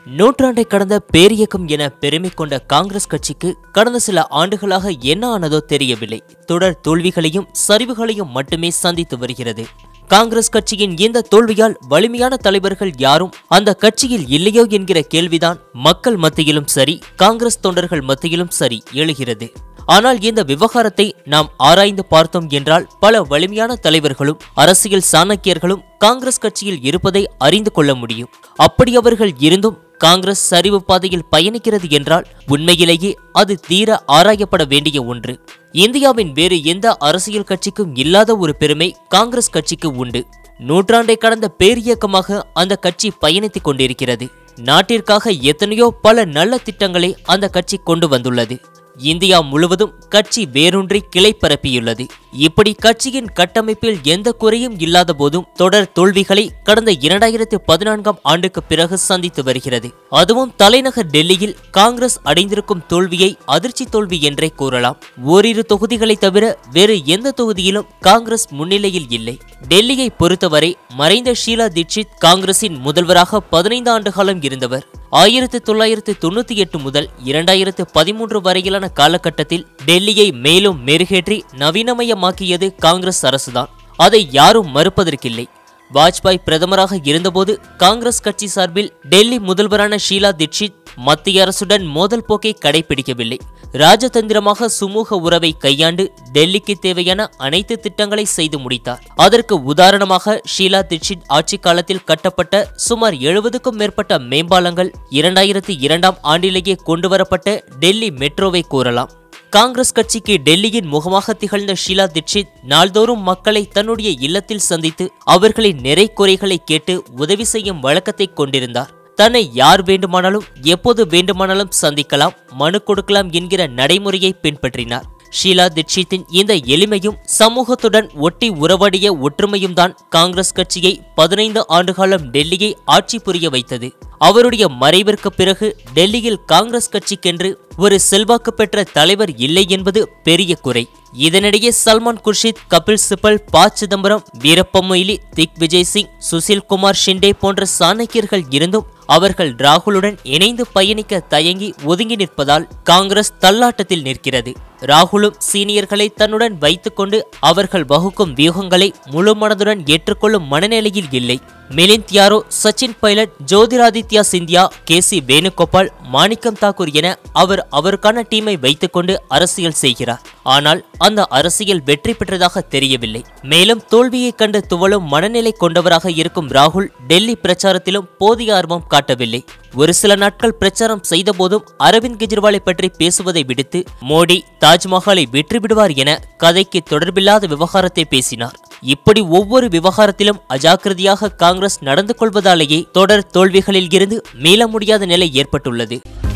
நூற்றாண்டை கடந்த பேரியக்கம் என பெருமை கொண்ட காங்கிரஸ் கட்சிக்கு கடந்த சில ஆண்டுகளாக என்ன ஆனதோ தெரியவில்லை தொடர் தோல்விகளையும் சரிவுகளையும் மட்டுமே சந்தித்து வருகிறது காங்கிரஸ் கட்சியின் இந்த தோல்வியால் வலிமையான தலைவர்கள் யாரும் அந்த கட்சியில் இல்லையோ என்கிற கேள்விதான் மக்கள் மத்தியிலும் சரி காங்கிரஸ் தொண்டர்கள் மத்தியிலும் சரி எழுகிறது ஆனால் இந்த விவகாரத்தை நாம் ஆராய்ந்து பார்த்தோம் என்றால் பல வலிமையான தலைவர்களும் அரசியல் சாணக்கியர்களும் காங்கிரஸ் கட்சியில் இருப்பதை அறிந்து கொள்ள முடியும் அப்படி அவர்கள் இருந்தும் காங்கிரஸ் சரிவு பாதையில் பயணிக்கிறது என்றால் உண்மையிலேயே அது தீர ஆராயப்பட வேண்டிய ஒன்று இந்தியாவின் வேறு எந்த அரசியல் கட்சிக்கும் இல்லாத ஒரு பெருமை காங்கிரஸ் கட்சிக்கு உண்டு நூற்றாண்டை கடந்த பேரியக்கமாக அந்த கட்சி பயணித்துக் கொண்டிருக்கிறது நாட்டிற்காக எத்தனையோ பல நல்ல திட்டங்களை அந்த கட்சி கொண்டு வந்துள்ளது இந்தியா முழுவதும் கட்சி வேரூன்றி கிளை பரப்பியுள்ளது இப்படி கட்சியின் கட்டமைப்பில் எந்த குறையும் இல்லாத போதும் தொடர் தோல்விகளை கடந்த இரண்டாயிரத்து பதினான்காம் ஆண்டுக்கு பிறகு சந்தித்து வருகிறது அதுவும் தலைநகர் டெல்லியில் காங்கிரஸ் அடைந்திருக்கும் தோல்வியை அதிர்ச்சி தோல்வி என்றே கூறலாம் ஓரிரு தொகுதிகளை தவிர வேறு எந்த தொகுதியிலும் காங்கிரஸ் முன்னிலையில் இல்லை டெல்லியை பொறுத்தவரை மறைந்த ஷீலா தீட்சித் காங்கிரசின் முதல்வராக பதினைந்து ஆண்டு காலம் இருந்தவர் ஆயிரத்து தொள்ளாயிரத்து தொண்ணூத்தி எட்டு முதல் இரண்டாயிரத்து பதிமூன்று வரையிலான காலகட்டத்தில் டெல்லியை மேலும் மெருகேற்றி நவீனமயமாக்கியது காங்கிரஸ் அரசுதான் அதை யாரும் மறுப்பதற்கில்லை வாஜ்பாய் பிரதமராக இருந்தபோது காங்கிரஸ் கட்சி சார்பில் டெல்லி முதல்வரான ஷீலா தீட்சித் மத்திய அரசுடன் மோதல் போக்கை கடைபிடிக்கவில்லை ராஜதந்திரமாக சுமூக உறவை கையாண்டு டெல்லிக்கு தேவையான அனைத்து திட்டங்களை செய்து முடித்தார் அதற்கு உதாரணமாக ஷீலா தீட்சித் ஆட்சி காலத்தில் கட்டப்பட்ட சுமார் எழுபதுக்கும் மேற்பட்ட மேம்பாலங்கள் இரண்டாயிரத்தி இரண்டாம் ஆண்டிலேயே கொண்டுவரப்பட்ட டெல்லி மெட்ரோவை கூறலாம் காங்கிரஸ் கட்சிக்கு டெல்லியின் முகமாக திகழ்ந்த ஷீலா தீட்சித் நாள்தோறும் மக்களை தன்னுடைய இல்லத்தில் சந்தித்து அவர்களின் நிறை குறைகளை கேட்டு உதவி செய்யும் வழக்கத்தை கொண்டிருந்தார் தன்னை யார் வேண்டுமானாலும் எப்போது வேண்டுமானாலும் சந்திக்கலாம் மனு கொடுக்கலாம் என்கிற நடைமுறையை பின்பற்றினார் ஷீலா தீட்சித்தின் இந்த எளிமையும் சமூகத்துடன் ஒட்டி உறவாடிய ஒற்றுமையும் தான் காங்கிரஸ் கட்சியை பதினைந்து ஆண்டுகாலம் டெல்லியை ஆட்சி புரிய வைத்தது அவருடைய மறைவிற்கு பிறகு டெல்லியில் காங்கிரஸ் கட்சிக்கென்று ஒரு செல்வாக்கு பெற்ற தலைவர் இல்லை என்பது பெரிய குறை இதனிடையே சல்மான் குர்ஷித் கபில் சிபல் ப சிதம்பரம் வீரப்ப மொய்லி திக் விஜய் சிங் சுசில் குமார் ஷிண்டே போன்ற சாணக்கியர்கள் இருந்தும் அவர்கள் ராகுலுடன் இணைந்து பயணிக்க தயங்கி ஒதுங்கி நிற்பதால் காங்கிரஸ் தள்ளாட்டத்தில் நிற்கிறது ராகுலும் சீனியர்களை தன்னுடன் வைத்துக்கொண்டு அவர்கள் வகுக்கும் வியூகங்களை முழு மனதுடன் ஏற்றுக்கொள்ளும் மனநிலையில் இல்லை மிலிந்த் யாரோ சச்சின் பைலட் ஜோதிராதித்யா சிந்தியா கே சி வேணுகோபால் மாணிக்கம் தாக்கூர் என அவர் அவருக்கான டீமை வைத்துக்கொண்டு அரசியல் செய்கிறார் ஆனால் அந்த அரசியல் வெற்றி பெற்றதாக தெரியவில்லை மேலும் தோல்வியை கண்டு துவளும் மனநிலை கொண்டவராக இருக்கும் ராகுல் டெல்லி பிரச்சாரத்திலும் போதிய ஆர்வம் காட்டவில்லை ஒரு சில நாட்கள் பிரச்சாரம் செய்தபோதும் அரவிந்த் கெஜ்ரிவாலை பற்றி பேசுவதை விடுத்து மோடி தாஜ்மஹாலை வெற்றி விடுவார் என கதைக்கு தொடர்பில்லாத விவகாரத்தை பேசினார் இப்படி ஒவ்வொரு விவகாரத்திலும் அஜாக்கிரதையாக காங்கிரஸ் நடந்து கொள்வதாலேயே தொடர் தோல்விகளில் இருந்து மீள முடியாத நிலை ஏற்பட்டுள்ளது